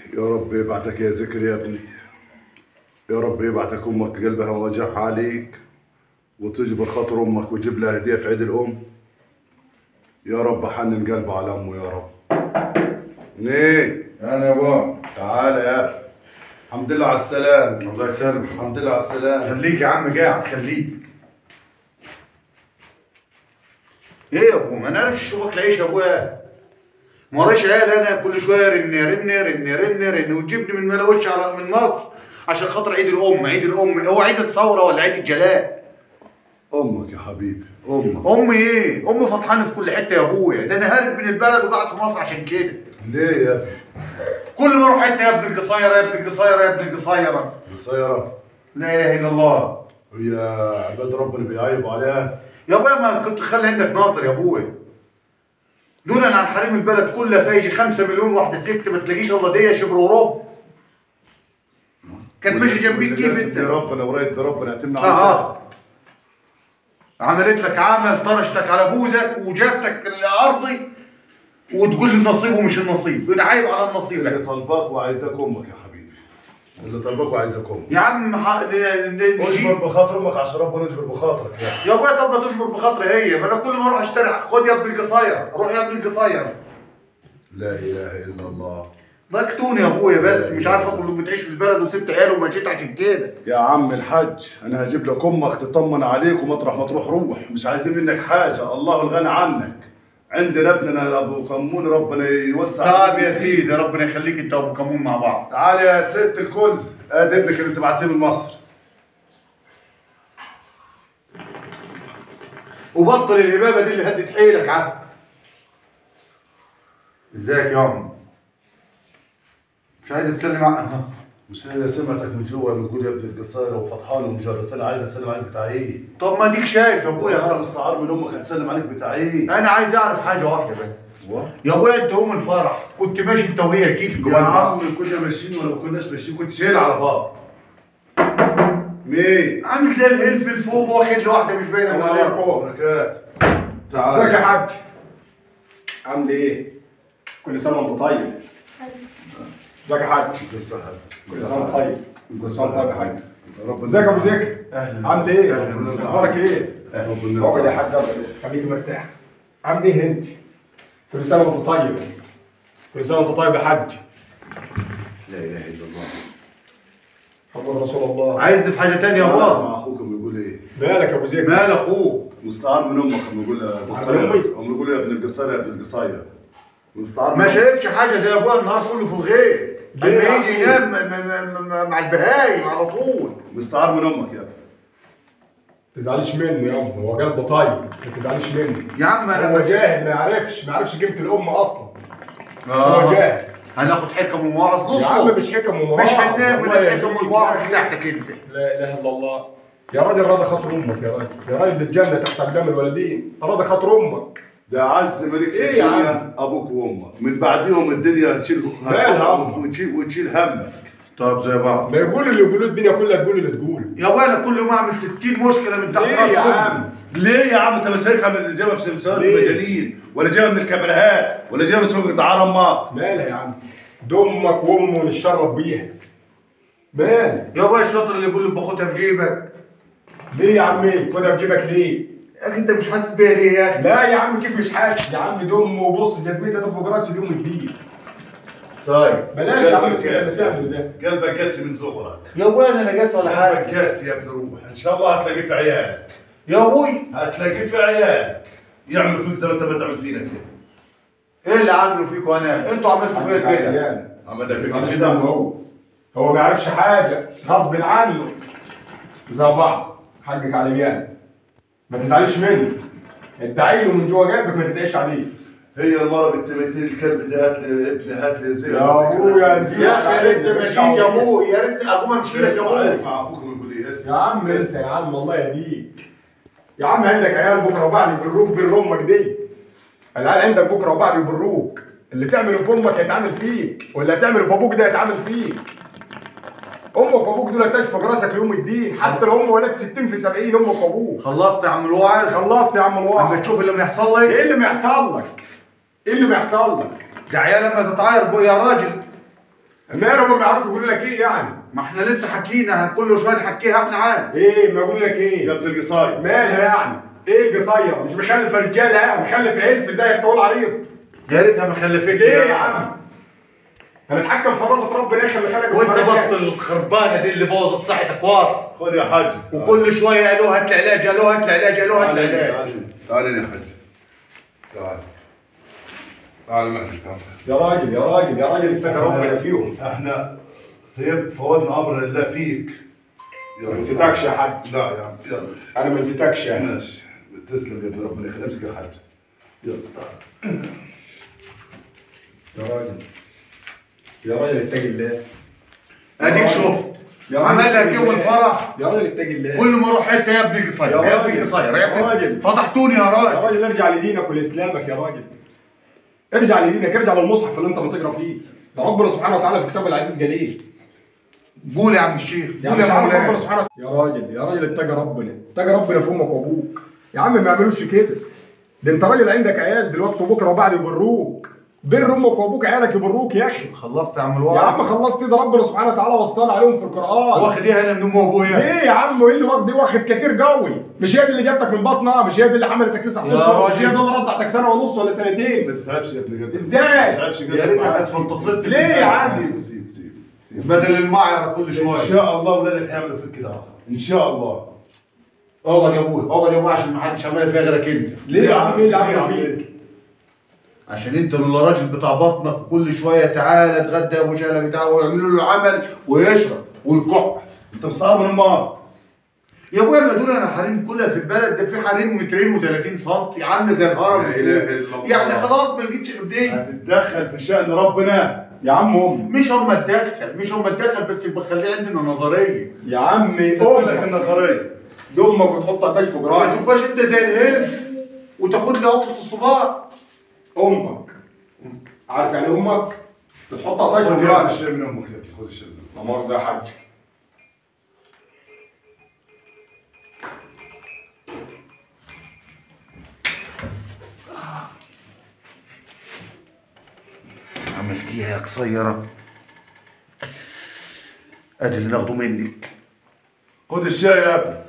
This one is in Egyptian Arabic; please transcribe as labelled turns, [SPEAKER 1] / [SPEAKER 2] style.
[SPEAKER 1] يا رب يبعتك يا ذكر يا ابني يا رب يبعتك امك قلبها وجعها عليك وتجبر خاطر امك وتجيب لها هديه في عيد الام يا رب حنن قلبه على امه يا رب نيه
[SPEAKER 2] انا يا بابا
[SPEAKER 1] تعالى يا ابني الحمد لله على السلامة
[SPEAKER 2] الله يسلمك
[SPEAKER 1] الحمد لله على السلامة
[SPEAKER 2] خليك يا عم قاعد خليك ايه يا ابو ما نعرفش اشوفك العيش يا ابويا ما وراش عيال انا كل شويه رن رن رن رن رن وتجيبني من ملاوش على من مصر عشان خاطر عيد الام عيد الام هو عيد الثوره ولا عيد الجلاء
[SPEAKER 1] امك يا حبيبي امك
[SPEAKER 2] امي ايه امي فطحانه في كل حته يا ابويا ده انا هارب من البلد وقاعد في مصر عشان كده
[SPEAKER 1] ليه يا ابني
[SPEAKER 2] كل ما اروح حته يا ابن القصيره يا ابن القصيره يا ابن القصيره
[SPEAKER 1] قصيرة
[SPEAKER 2] لا اله الا الله
[SPEAKER 1] يا عباد ربنا بيعيب عليها
[SPEAKER 2] يا ابويا ما كنت تخلي عندك ناظر يا ابويا دونا عن حريم البلد كلها فايجي خمسة مليون واحدة ست ما تلاقيش الا دي شبر ورب كانت ماشي جنبيك كيف انت؟
[SPEAKER 1] يا ربنا ورايت ربنا يتمنى
[SPEAKER 2] اه اه عملت لك عمل طرشتك على بوزك وجابتك لارضي وتقول لي النصيب ومش النصيب ده عيب على النصيب
[SPEAKER 1] اللي طالباك وعايزاك امك يا حبيبي اللي طالباك وعايزاك امك
[SPEAKER 2] يا عم ح- ن- ن-
[SPEAKER 1] اجبر
[SPEAKER 2] نجيب
[SPEAKER 1] بخاطر امك عشان ربنا يجبر بخاطرك يا
[SPEAKER 2] يا ابويا طب ما تجبر بخاطري هي ما انا كل ما اروح اشتري خد يا ابن القصير روح يا ابن القصير
[SPEAKER 1] لا اله الا الله
[SPEAKER 2] ضايقتوني يا ابويا بس مش عارف اكل بتعيش في البلد وسبت عياله ومشيت عشان كده
[SPEAKER 1] يا عم الحاج انا هجيب لك امك تطمن عليك ومطرح ما تروح روح مش عايزين منك حاجه الله الغني عنك عندنا ابننا ابو كمون ربنا يوسع
[SPEAKER 2] طب
[SPEAKER 1] عليك.
[SPEAKER 2] يا سيدي ربنا يخليك انت وابو كمون مع بعض
[SPEAKER 1] تعالى يا ست الكل ادي ابنك اللي تبعتيه من مصر
[SPEAKER 2] وبطل الهبابه دي اللي هدت حيلك عم ازيك يا عم مش عايز تسلم على
[SPEAKER 1] مش هي سمعتك من جوا بتقول يا ابن القصيره وفطحان ومجرس انا عايز اسلم عليك بتاع ايه؟
[SPEAKER 2] طب ما ديك شايف يا
[SPEAKER 1] ابويا
[SPEAKER 2] ابويا
[SPEAKER 1] انا مستعار من امك هتسلم عليك بتاع ايه؟
[SPEAKER 2] انا عايز اعرف حاجه واحده بس
[SPEAKER 1] و-
[SPEAKER 2] يا ابويا انت يوم الفرح كنت ماشي انت وهي كيف
[SPEAKER 1] يا
[SPEAKER 2] جوه البحر
[SPEAKER 1] عم كنا ماشيين ولا ما كناش ماشيين كنت شايل على بعض مين؟
[SPEAKER 2] عامل زي الهلفل فوق واخد له واحده مش باينه من عليكم
[SPEAKER 1] بركات
[SPEAKER 3] ازيك يا
[SPEAKER 1] تعال
[SPEAKER 3] حاج عامل ايه كل سنه وانت طيب ازيك يا حاج كل سنه وانت طيب كل سنه وانت طيب يا حاج ازيك يا ابو زكي
[SPEAKER 2] اهلا
[SPEAKER 3] عامل ايه
[SPEAKER 1] أهلاً.
[SPEAKER 3] اخبارك ايه
[SPEAKER 1] ربنا
[SPEAKER 3] اقعد يا حاج اقعد. خليك مرتاح عامل ايه انت كل سنه وانت طيب كل سنه وانت طيب يا حاج
[SPEAKER 1] لا اله الا الله
[SPEAKER 3] محمد رسول الله
[SPEAKER 2] عايزني في حاجه تانية يا
[SPEAKER 1] انا
[SPEAKER 2] ابويا
[SPEAKER 1] اسمع اخوكم بيقول ايه؟
[SPEAKER 3] مالك يا ابو زكي
[SPEAKER 2] مال اخوك
[SPEAKER 1] مستعار من امك اما يقول
[SPEAKER 3] مستعار من أمي؟
[SPEAKER 1] اما يقول يا ابن القصير يا ابن القصير مستعار من
[SPEAKER 2] ما
[SPEAKER 1] أمك.
[SPEAKER 2] شايفش حاجه ده يا ابويا النهار كله في الغيط
[SPEAKER 3] ليه يا
[SPEAKER 2] لما
[SPEAKER 3] عم؟
[SPEAKER 2] يجي ينام م- م- م- مع البهايم على طول
[SPEAKER 1] مستعار من امك يا ابني
[SPEAKER 3] ما تزعلش منه يا ابني هو قلبه طيب ما تزعلش منه
[SPEAKER 2] يا عم
[SPEAKER 3] هو
[SPEAKER 2] انا
[SPEAKER 3] جاهل ما يعرفش ما يعرفش قيمه الام اصلا هو
[SPEAKER 2] آه.
[SPEAKER 3] جاهل
[SPEAKER 2] هناخد حكم ومواعظ
[SPEAKER 3] يا عم
[SPEAKER 2] نصه
[SPEAKER 3] مش حكم ومواعظ
[SPEAKER 2] مش هننام من
[SPEAKER 3] والله
[SPEAKER 2] الحكم
[SPEAKER 3] يهديك،
[SPEAKER 2] والمواعظ
[SPEAKER 3] يهديك.
[SPEAKER 2] بتاعتك انت
[SPEAKER 3] لا اله الا الله يا راجل راضي خاطر امك يا راجل يا راجل الجنه تحت اقدام الوالدين راضي خاطر امك
[SPEAKER 1] ده عز ملك في
[SPEAKER 3] إيه يا
[SPEAKER 1] الدنيا
[SPEAKER 3] عم؟
[SPEAKER 1] ابوك وامك من بعديهم الدنيا تشيل
[SPEAKER 3] مالها عم؟
[SPEAKER 1] وتشيل وتشيل همك
[SPEAKER 2] طب زي بعض
[SPEAKER 3] ما يقول اللي يقولوه الدنيا كلها تقول اللي تقول
[SPEAKER 2] يا ابويا انا كل يوم اعمل 60 مشكله من تحت
[SPEAKER 3] ليه
[SPEAKER 2] راس
[SPEAKER 3] يا
[SPEAKER 2] أمي.
[SPEAKER 3] عم
[SPEAKER 1] ليه يا عم انت مسايقها من اللي جابها في سمسار
[SPEAKER 3] ليه؟
[SPEAKER 1] المجانين ولا جابها من الكاميرات ولا جابها من سوق دعاره امك
[SPEAKER 3] مالها يا عم دمك وامه نتشرف بيها مال
[SPEAKER 2] يا ابويا الشاطر اللي يقول لي باخدها في جيبك
[SPEAKER 3] ليه يا عمي خدها في جيبك ليه
[SPEAKER 2] يا اخي انت مش حاسس بيها ليه يا اخي
[SPEAKER 3] لا يا عم كيف مش حاسس يا عم دم وبص جزمتها تفوق راسي اليوم الدين
[SPEAKER 2] طيب
[SPEAKER 3] بلاش يا عم
[SPEAKER 1] قلبك
[SPEAKER 3] كده
[SPEAKER 1] قاسي
[SPEAKER 3] تعمل ده
[SPEAKER 1] قلبك قاسي من صغرك
[SPEAKER 2] يا ابويا انا لا جاس ولا
[SPEAKER 1] قلبك
[SPEAKER 2] حاجه
[SPEAKER 1] قاسي يا ابن روح ان شاء الله هتلاقيه في عيالك
[SPEAKER 2] يا ابوي
[SPEAKER 1] هتلاقيه في عيالك يعملوا فيك زي ما انت ما تعمل فينا كده
[SPEAKER 2] ايه اللي عامله فيكوا انا انتوا عملتوا فيا كده
[SPEAKER 3] يعني
[SPEAKER 1] عملنا فيك
[SPEAKER 3] معلش
[SPEAKER 1] كده
[SPEAKER 3] ده هو هو ما يعرفش حاجه غصب عنه زي بعض حقك عليا ما تزعلش منه ادعي له من جوه قلبك ما تدعيش عليه
[SPEAKER 1] هي المره بالتمثيل الكلب ده هات لي ابني هات لي زي
[SPEAKER 3] يا أبويا زي-
[SPEAKER 2] يا اخي يا ريت مشيت يا ابوي يا ريت اقوم امشي لك يا
[SPEAKER 1] اسمع
[SPEAKER 2] ابوي
[SPEAKER 1] اسمع اخوك بيقول ايه
[SPEAKER 3] يا
[SPEAKER 1] اسمع
[SPEAKER 3] عم لسه يا عم الله يهديك يا عم عندك عيال بكره وبعد يبروك بر امك دي العيال عندك بكره وبعد يبروك اللي تعمله في امك هيتعمل فيك واللي هتعمله في ابوك ده هيتعمل فيك امك وابوك دول هتشفق راسك ليوم الدين حتى لو هم ولاد 60 في 70 امك وابوك
[SPEAKER 2] خلصت يا عم الوعظ
[SPEAKER 3] خلصت يا عم
[SPEAKER 2] اما
[SPEAKER 3] الواحد
[SPEAKER 2] تشوف اللي بيحصل لي
[SPEAKER 3] ايه اللي بيحصل لك؟ ايه اللي بيحصل لك؟
[SPEAKER 2] ده عيال لما تتعاير بو يا راجل
[SPEAKER 3] مالهم ما بيعرفوا يقولوا لك ايه يعني
[SPEAKER 2] ما احنا لسه حكينا كل شويه نحكيها احنا عاد
[SPEAKER 3] ايه ما يقول لك
[SPEAKER 1] يا
[SPEAKER 3] ايه
[SPEAKER 1] ابن القصايد
[SPEAKER 3] مالها يعني ايه القصير مش مخلف رجاله يعني مخلف هلف زيك تقول عريض
[SPEAKER 2] يا ريتها ما خلفتني
[SPEAKER 3] ليه يا عم هنتحكم في رضا ربنا يا اخي اللي خلق
[SPEAKER 2] وانت
[SPEAKER 3] الفرجات.
[SPEAKER 2] بطل الخربانه دي اللي بوظت صحتك واصل
[SPEAKER 1] خذ يا حاج
[SPEAKER 2] وكل شويه قالوا هات العلاج قالوا هات العلاج قالوا هات
[SPEAKER 1] تعال
[SPEAKER 2] العلاج
[SPEAKER 1] تعال تعال يا حاج تعال تعال معي تعال
[SPEAKER 3] يا راجل يا راجل يا راجل اتقى ربنا فيهم
[SPEAKER 1] احنا سيبت فوضنا امر الله فيك يلا.
[SPEAKER 3] ما نسيتكش يا حاج
[SPEAKER 1] لا يا عم يلا
[SPEAKER 3] انا ما نسيتكش يعني
[SPEAKER 1] ماشي تسلم يا ابن ربنا يخليك امسك يا حاج يلا تعال
[SPEAKER 3] يا راجل يا راجل اتقي الله
[SPEAKER 2] اديك شفت
[SPEAKER 3] يا راجل
[SPEAKER 2] عمل لك
[SPEAKER 3] اتقي
[SPEAKER 2] يوم
[SPEAKER 3] الله.
[SPEAKER 2] الفرح
[SPEAKER 3] يا راجل اتقي الله
[SPEAKER 2] كل ما اروح حته يا ابن القصير
[SPEAKER 3] يا
[SPEAKER 2] يا ابن
[SPEAKER 3] راجل.
[SPEAKER 2] القصير يا
[SPEAKER 3] يا
[SPEAKER 2] ابن
[SPEAKER 3] راجل.
[SPEAKER 2] فضحتوني يا
[SPEAKER 3] يا
[SPEAKER 2] راجل
[SPEAKER 3] راجل ارجع لدينك ولاسلامك يا راجل ارجع لدينك ارجع للمصحف اللي انت بتقرا فيه ده ربنا سبحانه وتعالى في كتابه العزيز جليل
[SPEAKER 2] قول يا عم الشيخ
[SPEAKER 3] يا
[SPEAKER 2] قول
[SPEAKER 3] مش
[SPEAKER 2] يا
[SPEAKER 3] عارف ربنا
[SPEAKER 2] مولانا
[SPEAKER 3] سبحانه يا راجل يا راجل اتقى ربنا اتقى ربنا في امك وابوك يا عم ما يعملوش كده ده انت راجل عندك عيال دلوقتي وبكره وبعد يبروك بر امك وابوك عيالك يبروك يا اخي
[SPEAKER 2] خلصت يا عم
[SPEAKER 3] يا
[SPEAKER 2] الوعد
[SPEAKER 3] عم خلصت ده ربنا سبحانه وتعالى وصانا عليهم في القران
[SPEAKER 2] واخد ايه انا من ام وابويا
[SPEAKER 3] ليه يا عم وايه اللي واخد دي واخد كتير قوي مش هي دي اللي جابتك من بطنها مش هي دي اللي حملتك تسع
[SPEAKER 2] يا
[SPEAKER 3] اشهر مش هي دي
[SPEAKER 2] راجل.
[SPEAKER 3] اللي رضعتك سنه ونص ولا
[SPEAKER 1] ما
[SPEAKER 3] سنتين
[SPEAKER 1] تتعبش يا ابن قلبي
[SPEAKER 3] ازاي؟
[SPEAKER 1] ما تتعبش
[SPEAKER 2] يا ريتها بس
[SPEAKER 1] قلبي.
[SPEAKER 2] اتصلت
[SPEAKER 3] ليه يا عم؟
[SPEAKER 1] سيب سيب سيب سيب
[SPEAKER 2] بدل المعيره كل
[SPEAKER 1] ان
[SPEAKER 2] شويه
[SPEAKER 1] شاء الله ولادك هيعملوا فيك كده ان شاء الله
[SPEAKER 2] اقعد يا ابوي اقعد يا ابوي عشان ما حدش عمال فيها غيرك انت
[SPEAKER 3] ليه يا عم ايه اللي
[SPEAKER 1] ليه يا
[SPEAKER 3] عمله
[SPEAKER 1] عم؟
[SPEAKER 3] فيك؟
[SPEAKER 2] عشان انت اللي راجل بتاع بطنك وكل شويه تعالى اتغدى يا ابو شلبي بتاعه ويعملوا له العمل ويشرب ويكح
[SPEAKER 1] انت مستعار من امك
[SPEAKER 2] يا ابويا ما دول انا حريم كلها في البلد ده في حريم مترين و30 سم عامله زي الهرم
[SPEAKER 1] لا إله إلا الله.
[SPEAKER 2] يعني خلاص ما لقيتش غير دي
[SPEAKER 1] هتتدخل في شأن ربنا
[SPEAKER 3] يا عم امي
[SPEAKER 2] مش هم اتدخل مش هم اتدخل بس يبقى خليه عندنا نظريه
[SPEAKER 3] يا عم
[SPEAKER 1] سبت لك
[SPEAKER 3] امك
[SPEAKER 1] النظريه
[SPEAKER 3] دي امك وتحطها تاج في
[SPEAKER 2] ما
[SPEAKER 3] جراسك
[SPEAKER 2] تبقاش انت زي الهلف وتاخد لي عقده الصباع
[SPEAKER 3] امك عارف يعني إيه امك بتحطها تاج في
[SPEAKER 1] خد
[SPEAKER 3] جراسك
[SPEAKER 1] الشيء من امك يا ابني خد الشيء من
[SPEAKER 3] لا مؤاخذه يا حاج
[SPEAKER 2] عملتيها يا قصيره ادي اللي ناخده منك
[SPEAKER 1] خد الشاي يا ابني